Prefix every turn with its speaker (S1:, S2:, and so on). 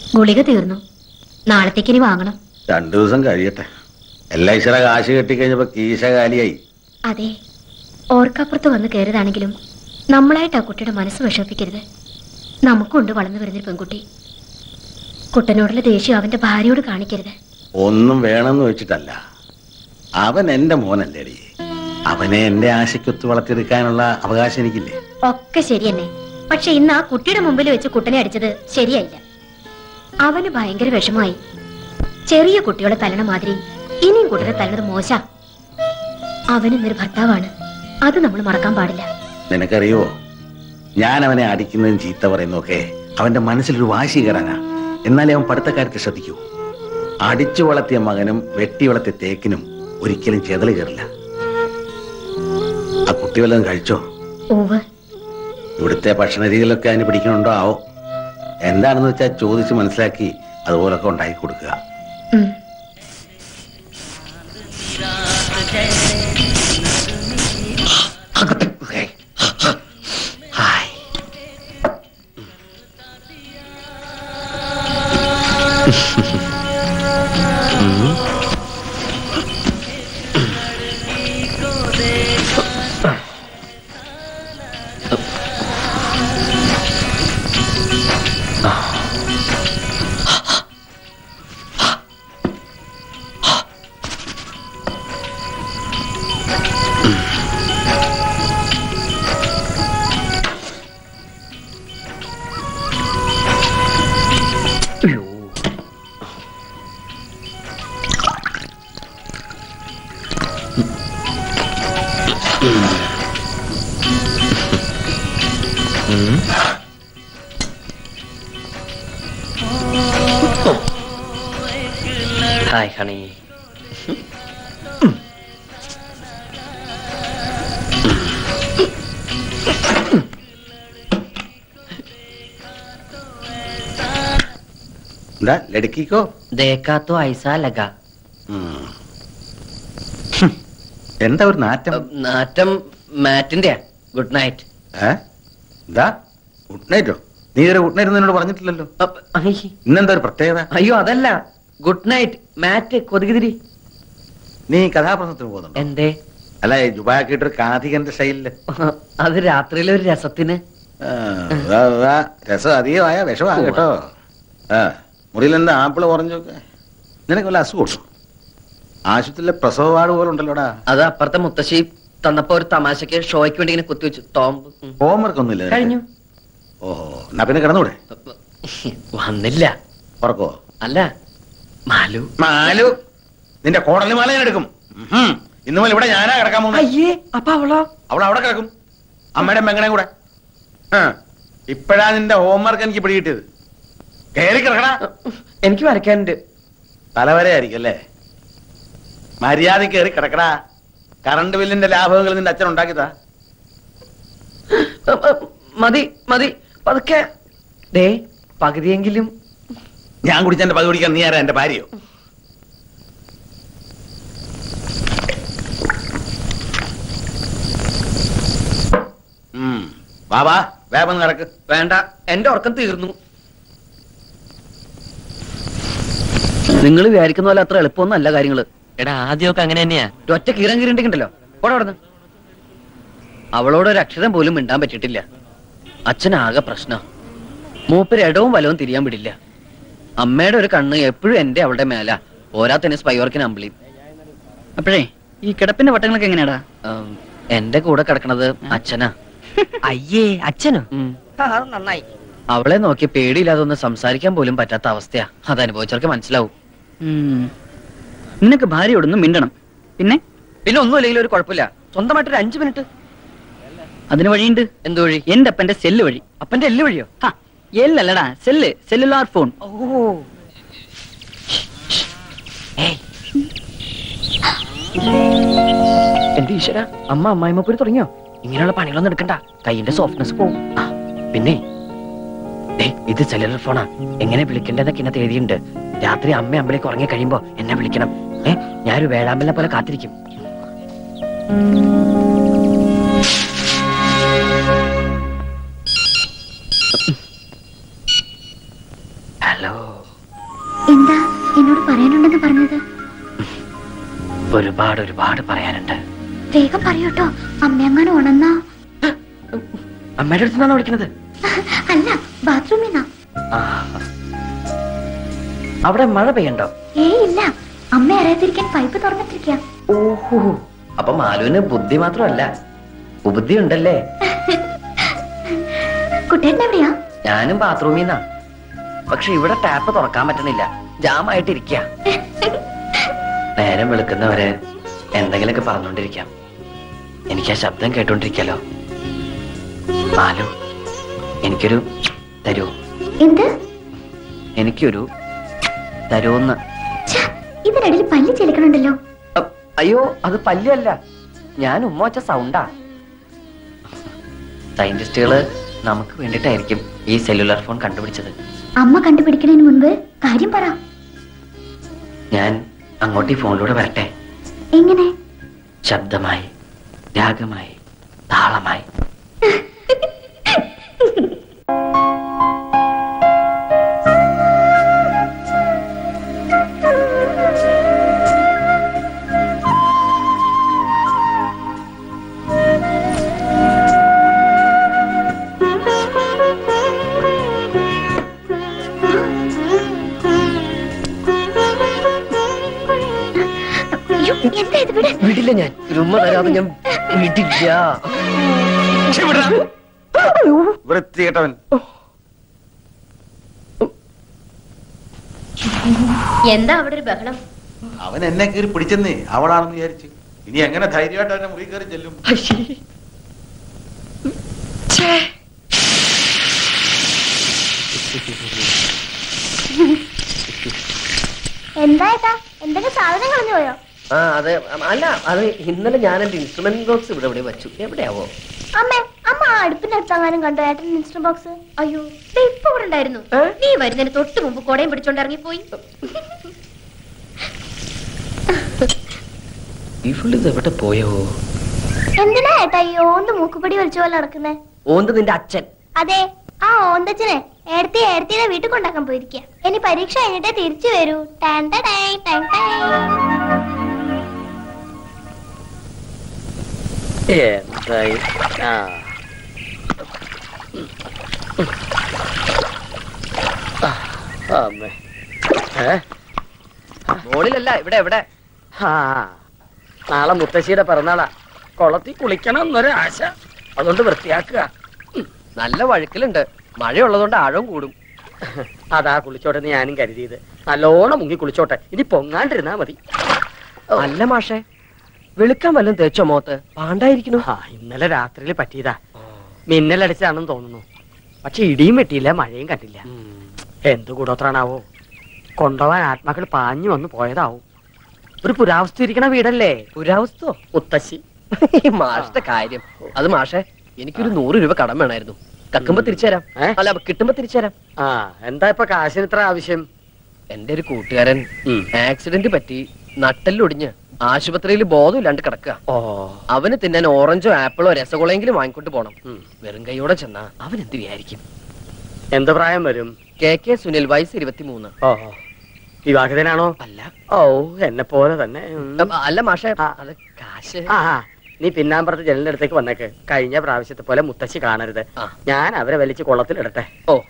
S1: ഗുളിക തീർന്നു നാളത്തേക്ക് ഇനി വാങ്ങണം
S2: രണ്ടു ദിവസം കഴിയട്ടെ എല്ലാ ഈശ്വര കാശ് കെട്ടിക്കഴിഞ്ഞപ്പോ കീശ കാലിയായി
S1: അതെ ഓർക്കപ്പുറത്ത് വന്ന് കയറിയതാണെങ്കിലും നമ്മളായിട്ട് ആ കുട്ടിയുടെ മനസ്സ് വിഷമിപ്പിക്കരുത് നമുക്കുണ്ട് വളർന്നു വരുന്നൊരു പെൺകുട്ടി കുട്ടനോടുള്ള ദേഷ്യം അവന്റെ ഭാര്യയോട് കാണിക്കരുത്
S2: ഒന്നും വേണമെന്ന് വെച്ചിട്ടല്ല അവൻ എന്റെ മോനല്ലേടി അവനെ എന്റെ ആശയ്ക്കൊത്ത് വളർത്തിയെടുക്കാനുള്ള അവകാശം എനിക്കില്ലേ
S1: ഒക്കെ ശരി തന്നെ പക്ഷെ ഇന്ന് ആ കുട്ടിയുടെ മുമ്പിൽ വെച്ച് കുട്ടനെ അടിച്ചത് ശരിയായില്ല അവന് ഭയങ്കര വിഷമായി ചെറിയ കുട്ടികളെ തല്ലണ മാതിരി ഇനിയും കുട്ടനെ തല്ലണത് മോശ അവൻ ഇന്നൊരു ഭർത്താവാണ് അത് നമ്മൾ മറക്കാൻ പാടില്ല
S2: നിനക്കറിയോ ഞാൻ അവനെ അടിക്കുന്നതും ചീത്ത പറയുന്നതൊക്കെ അവന്റെ മനസ്സിലൊരു വാശി കയറാനാ എന്നാലേ അവൻ പഠിത്തക്കാർക്ക് ശ്രദ്ധിക്കൂ അടിച്ചു വളർത്തിയ മകനും വെട്ടി വളർത്തിയ തേക്കിനും ഒരിക്കലും ചെതല് കയറില്ല ആ കുട്ടി വല്ലതും കഴിച്ചോ
S1: ഓവ്
S2: ഇവിടുത്തെ ഭക്ഷണ രീതികളൊക്കെ അതിന് പിടിക്കണുണ്ടോ ആവോ എന്താണെന്ന് വെച്ചാൽ ചോദിച്ച് മനസ്സിലാക്കി അതുപോലൊക്കെ ഉണ്ടാക്കി കൊടുക്കുക
S1: ഉം.
S3: ഹായ് ഹണി
S2: എന്താ ലടുക്കിക്കോ
S3: ദേക്കാ തോ ഐസാ ലഗ
S2: ഉം. ഹും. എന്താ ഒരു നാറ്റം
S3: നാറ്റം മാറ്റിന്റെ ഗുഡ് നൈറ്റ്
S2: ഏ എന്താ ഗുഡ് നൈറ്റോ നീ ഇതുവരെ ഗുഡ് നൈറ്റ് എന്നോട് പറഞ്ഞിട്ടില്ലല്ലോ ഇന്നെന്താ ഒരു പ്രത്യേകത
S3: അയ്യോ അതല്ല ഗുഡ് നൈറ്റ് മാറ്റ് കൊതുകുതിരി
S2: നീ കഥാപ്രസംഗത്തിന് പോകുന്നുണ്ടോ
S3: എന്തേ
S2: അല്ല ജുബാക്കിട്ടൊരു കാഥികന്റെ സ്റ്റൈലില്
S3: അത് രാത്രിയിലെ ഒരു രസത്തിന്
S2: ആ, ഉവ്വ, ഉവ്വ. രസം അധികമായ വിഷമാ കേട്ടോ ആ മുറിയിൽ എന്താ ആപ്പിള് ഓറഞ്ചൊക്കെ നിനക്ക് വല്ല അസുഖം ആശുപത്രിയിലെ പ്രസവ വാർഡ് പോലെ ഉണ്ടല്ലോടാ
S3: അത് അപ്പുറത്തെ മുത്തശ്ശി തന്നപ്പോ ഒരു തമാശക്ക് ഷോയ്ക്ക് വേണ്ടി ഇങ്ങനെ കുത്തിവെച്ചു ടോംബ് ഉം.
S2: ഹോംവർക്ക് ഒന്നുമില്ല നിനക്ക്?
S3: കഴിഞ്ഞു
S2: ഓഹോ എന്നാ പിന്നെ കിടന്നൂടെ
S3: വന്നില്ല
S2: ഉറക്കോ
S3: അല്ല മാലു
S2: മാലു നിന്റെ കോടലി മാല ഞാൻ എടുക്കും ഉഹും. ഇന്ന് മുതൽ ഇവിടെ ഞാനാ കിടക്കാൻ പോകുന്നത്
S3: അയ്യേ അപ്പൊ അവളോ
S2: അവൾ അവിടെ കിടക്കും അമ്മയുടെ മെങ്ങണേ കൂടെ ആ ഇപ്പഴാ നിന്റെ ഹോംവർക്ക് എനിക്ക് പിടികിട്ടിയത് കയറി കിടക്കടാ
S3: എനിക്ക് വരയ്ക്കാനുണ്ട്
S2: തലവരെയായിരിക്കും അല്ലേ മര്യാദ കയറി കിടക്കടാ കറണ്ട് ബില്ലിന്റെ ലാഭങ്ങൾ നിന്റെ അച്ഛൻ ഉണ്ടാക്കിയതാ
S3: ഉം, ഉം, മതി മതി പതുക്കെ ദേ പകുതിയെങ്കിലും
S2: ഞാൻ കുടിച്ച എന്റെ പതി കുടിക്കാൻ നീ ആരാ എന്റെ ഭാര്യയോ ഉം. വാ വാ വേഗം ഒന്ന് കിടക്ക്
S3: വേണ്ട എന്റെ ഉറക്കം തീർന്നു
S4: നിങ്ങൾ വിചാരിക്കുന്ന പോലെ അത്ര എളുപ്പമൊന്നും അല്ല കാര്യങ്ങള്
S3: എടാ ആദ്യമൊക്കെ അങ്ങനെ തന്നെയാ
S4: ഒറ്റ കീറം കീറിണ്ടെങ്കിണ്ടല്ലോ പോടെ അവിടുന്ന് അവളോട് ഒരു അക്ഷരം പോലും മിണ്ടാൻ പറ്റിയിട്ടില്ല അച്ഛനാകെ പ്രശ്ന മൂപ്പര് ഇടവും വലവും തിരിയാൻ വിടില്ല അമ്മയുടെ ഒരു കണ്ണ് എപ്പോഴും എന്റെ അവളുടെ മേല പോരാത്തന്നെ സ്പൈവർക്കിന് അമ്പിളി
S5: അപ്പോഴേ ഈ കിടപ്പിന്റെ വട്ടങ്ങളൊക്കെ എങ്ങനെയാടാ
S4: ഉം, എന്റെ കൂടെ കിടക്കണത് അച്ഛനാ
S3: അയ്യേ അച്ഛനോ
S4: ഉം.
S5: അത് നന്നായി
S4: അവളെ നോക്കി പേടിയില്ലാതെ ഒന്ന് സംസാരിക്കാൻ പോലും പറ്റാത്ത അവസ്ഥയാ അത് അനുഭവിച്ചവർക്ക് മനസ്സിലാവും
S5: നിനക്ക് ഭാര്യയോടൊന്നും മിണ്ടണം പിന്നെ
S4: പിന്നെ ഒന്നുമില്ലെങ്കിലും ഒരു കുഴപ്പമില്ല സ്വന്തമായിട്ട് ഒരു അഞ്ചു മിനിറ്റ്
S5: അതിന് വഴിയുണ്ട്
S4: എന്ത് വഴി
S5: എന്റെ അപ്പന്റെ സെല്ല് വഴി
S4: അപ്പന്റെ എല്ല് വഴിയോ
S5: ഹാ, എല്ലല്ലടാ സെല്ല് സെല്ലുലാർ ഫോൺ
S4: ഓ ഏയ്. എന്റെ ഈശ്വര അമ്മ അമ്മായിമ്മപ്പൊരി തുടങ്ങിയോ ഇങ്ങനെയുള്ള പണികളൊന്നും എടുക്കണ്ട കൈയിന്റെ സോഫ്റ്റ്നെസ് പോവും ആ പിന്നെ ദേ, ഇത് സെല്ലുലർ ഫോണാ എങ്ങനെ വിളിക്കണ്ടെന്നൊക്കെ ഇന്നത്തെ എഴുതിയുണ്ട് രാത്രി അമ്മ അമ്പലേക്ക് ഉറങ്ങി കഴിയുമ്പോ എന്നെ വിളിക്കണം ഏ ഞാനൊരു വേഴാമ്പലിനെ പോലെ കാത്തിരിക്കും ഹലോ ഒരുപാട് ഒരുപാട് പറയാനുണ്ട്
S1: വേഗം പറയൂട്ടോ അമ്മയങ്ങനെ ഉണന്നാ
S4: അമ്മയുടെ അടുത്ത് നിന്നാണ് വിളിക്കുന്നത്
S1: അല്ല ബാത്റൂമിൽ നിന്നാ
S4: ആ. അവിടെ മഴ പെയ്യണ്ടോ
S1: ഏയ് ഇല്ല അമ്മ അറിയാതിരിക്കാൻ പൈപ്പ് തുറന്നിട്ടിരിക്കുക
S4: ഓഹോ അപ്പൊ മാലുവിന് ബുദ്ധി മാത്രമല്ല ഉപുദ്ധി ഉണ്ടല്ലേ
S1: കുട്ടേട്ടൻ എവിടെയാ
S4: ഞാനും ബാത്റൂമിൽ നിന്നാ പക്ഷെ ഇവിടെ ടാപ്പ് തുറക്കാൻ പറ്റണില്ല ജാമായിട്ടിരിക്ക നേരം വെളുക്കുന്നവരെ എന്തെങ്കിലുമൊക്കെ പറഞ്ഞോണ്ടിരിക്കാം എനിക്ക് ആ ശബ്ദം കേട്ടോണ്ടിരിക്കാലോ മാലു എനിക്കൊരു തരൂ
S1: എന്ത്
S4: എനിക്കൊരു തരൂന്ന്
S1: ഛ, ഇതിനിടയിൽ പല്ല് ചെലുക്കണുണ്ടല്ലോ
S4: അ, അയ്യോ അത് പല്ലല്ല ഞാൻ ഉമ്മ വച്ച സൗണ്ടാ സയന്റിസ്റ്റുകള് നമുക്ക് വേണ്ടിട്ടായിരിക്കും ഈ സെല്ലുലാർ ഫോൺ കണ്ടുപിടിച്ചത്
S1: അമ്മ കണ്ടുപിടിക്കുന്നതിന് മുൻപ് കാര്യം പറ
S4: ഞാൻ അങ്ങോട്ട് ഈ ഫോണിലൂടെ വരട്ടെ
S1: എങ്ങനെ
S4: ശബ്ദമായി രാഗമായി താളമായി
S1: അയ്യോ, എന്താ ഇത് വിട്
S3: വിടില്ല ഞാൻ ഒരു ഉമ്മ തരാതെ ഞാൻ വിടില്ല
S2: വൃത്തികെട്ടവൻ
S1: എന്താ അവിടെ ഒരു ബഹളം
S2: അവൻ എന്നെ കയറി പിടിച്ചെന്നേ അവളാണെന്ന് വിചാരിച്ചു ഇനി എങ്ങനെ ധൈര്യമായിട്ട് അവനെ മുറി കയറി ചെല്ലും
S1: എന്താ ഏട്ടാ എന്തെങ്കിലും സാധനം കളഞ്ഞു പോയോ
S3: ആ അതെ അല്ല അത് ഇന്നലെ ഞാൻ എന്റെ ഇൻസ്ട്രുമെന്റ് ബോക്സ് ഇവിടെ ഇവിടെ വെച്ചു എവിടെയാവോ
S1: അമ്മേ അമ്മ ആ അടുപ്പിന്റെ അടുത്തെങ്ങാനും കണ്ടോ ഏട്ടൻ ഇൻസ്റ്റന്റ് ബോക്സ് അയ്യോ ദേ ഇപ്പൊ ഇവിടെ ഉണ്ടായിരുന്നു
S3: ഏ?
S1: നീ വരുന്നതിന് തൊട്ട് മുമ്പ് കൊടയും പിടിച്ചോണ്ട് ഇറങ്ങിപ്പോയി
S3: ഇവളിത് എവിടെ പോയോ
S1: എന്തിനാ ഏട്ടാ ഈ ഓന്ത് മൂക്കുപടി വലിച്ച പോലെ നടക്കുന്നേ
S3: ഓന്ത് നിന്റെ അച്ഛൻ
S1: അതെ ആ ഓന്തച്ചനെ ഏടത്തി ഏടത്തിയുടെ വീട്ടിൽ കൊണ്ടാക്കാൻ പോയിരിക്കുക ഇനി പരീക്ഷ കഴിഞ്ഞിട്ടേ തിരിച്ചു വരൂ ടാൻ ടാ ടൈ, ടൈ ടൈ.
S4: എന്തായി ആ അമ്മേ ഏ
S3: മോളിലല്ല ഇവിടെ എവിടെ
S4: ആ നാളെ മുത്തശ്ശിയുടെ പിറന്നാളാ കുളത്തിൽ കുളിക്കണം എന്നൊരു ആശ അതുകൊണ്ട് വൃത്തിയാക്കുക
S3: നല്ല വഴുക്കലുണ്ട് മഴയുള്ളതുകൊണ്ട് ആഴം കൂടും
S4: അതാ കുളിച്ചോട്ടെ എന്ന് ഞാനും കരുതിയത് നല്ലോണം മുങ്ങി കുളിച്ചോട്ടെ ഇനി പൊങ്ങാണ്ടിരുന്നാ മതി
S3: അല്ല മാഷേ വെളുക്കാൻ വല്ലതും തേച്ചോ മോത്ത് പാണ്ടായിരിക്കണു
S4: ആ ഇന്നലെ രാത്രിയിൽ പറ്റിയതാ മിന്നലടിച്ചാണെന്ന് തോന്നുന്നു പക്ഷെ ഇടിയും വെട്ടിയില്ല മഴയും കണ്ടില്ല എന്ത് കൂടോത്രാണാവോ കൊണ്ടുപോവാൻ ആത്മാക്കൾ പാഞ്ഞു വന്ന് പോയതാവും ഒരു പുരാവസ്തു ഇരിക്കണ വീടല്ലേ
S3: പുരാവസ്തോ
S4: മുത്തശ്ശി
S3: മാഷത്തെ കാര്യം അത് മാഷേ എനിക്കൊരു നൂറ് രൂപ കടം വേണമായിരുന്നു കക്കുമ്പോ തിരിച്ചുതരാം
S4: ഏ?
S3: അല്ല കിട്ടുമ്പോ തിരിച്ചുതരാം
S4: ആ എന്താ ഇപ്പൊ കാശിന് ഇത്ര ആവശ്യം
S3: എന്റെ ഒരു കൂട്ടുകാരൻ
S4: ഉം.
S3: ആക്സിഡന്റ് പറ്റി നട്ടെല്ലൊടിഞ്ഞ് ആശുപത്രിയിൽ ബോധമില്ലാണ്ട് കിടക്കുക
S4: ഓ
S3: അവന് തിന്നാൻ ഓറഞ്ചോ ആപ്പിളോ രസഗുളയെങ്കിലും വാങ്ങിക്കൊണ്ട് പോണം
S4: ഉം.
S3: വെറും കൈയോടെ ചെന്നാ അവൻ എന്ത് വിചാരിക്കും
S4: എന്ത് പ്രായം വരും
S3: കെ കെ സുനിൽ വയസ്സ് ഇരുപത്തിമൂന്ന്
S4: ഓ വിവാഹിതനാണോ
S3: അല്ല
S4: ഓ എന്നെ പോലെ തന്നെ ഉം.
S3: അ- അല്ല മാഷേ
S4: ആ.
S3: അത് കാശ്
S4: ആ ആ, നീ പിന്നാമ്പറത്ത് ജനലിന്റെ അടുത്തേക്ക് വന്നേക്ക് കഴിഞ്ഞ പ്രാവശ്യത്തെ പോലെ മുത്തശ്ശി കാണരുത്
S3: ആ.
S4: ഞാൻ അവരെ വലിച്ച് കുളത്തിലിടട്ടെ
S3: ഓ